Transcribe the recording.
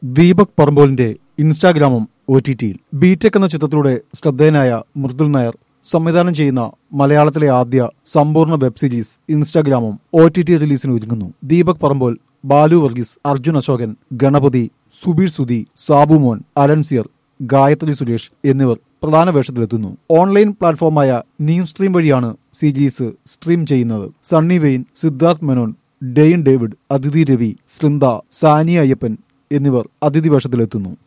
ദീപക് പറമ്പോലിന്റെ ഇൻസ്റ്റാഗ്രാമും O T ടിയിൽ ബിടെക് എന്ന ചിത്രത്തിലൂടെ ശ്രദ്ധേയനായ മൃദുൽ നായർ സംവിധാനം ചെയ്യുന്ന മലയാളത്തിലെ ആദ്യ സമ്പൂർണ്ണ വെബ് സീരീസ് ഇൻസ്റ്റാഗ്രാമും ഒ ടി ടി റിലീസിന് ഒരുങ്ങുന്നു ദീപക് പറമ്പോൽ ബാലു വർഗീസ് അർജുൻ അശോകൻ ഗണപതി സുബീർ സുധി സാബുമോൻ അലൻസിയർ ഗായത്രി സുരേഷ് എന്നിവർ പ്രധാന വേഷത്തിലെത്തുന്നു ഓൺലൈൻ പ്ലാറ്റ്ഫോമായ ന്യൂ സ്ട്രീം വഴിയാണ് സീരീസ് സ്ട്രീം ചെയ്യുന്നത് സണ്ണി വെയിൻ സിദ്ധാർത്ഥ് മേനോൻ ഡെയിൻ ഡേവിഡ് അതിഥി രവി സൃന്ദ സാനിയ അയ്യപ്പൻ എന്നിവർ അതിഥി വേഷത്തിലെത്തുന്നു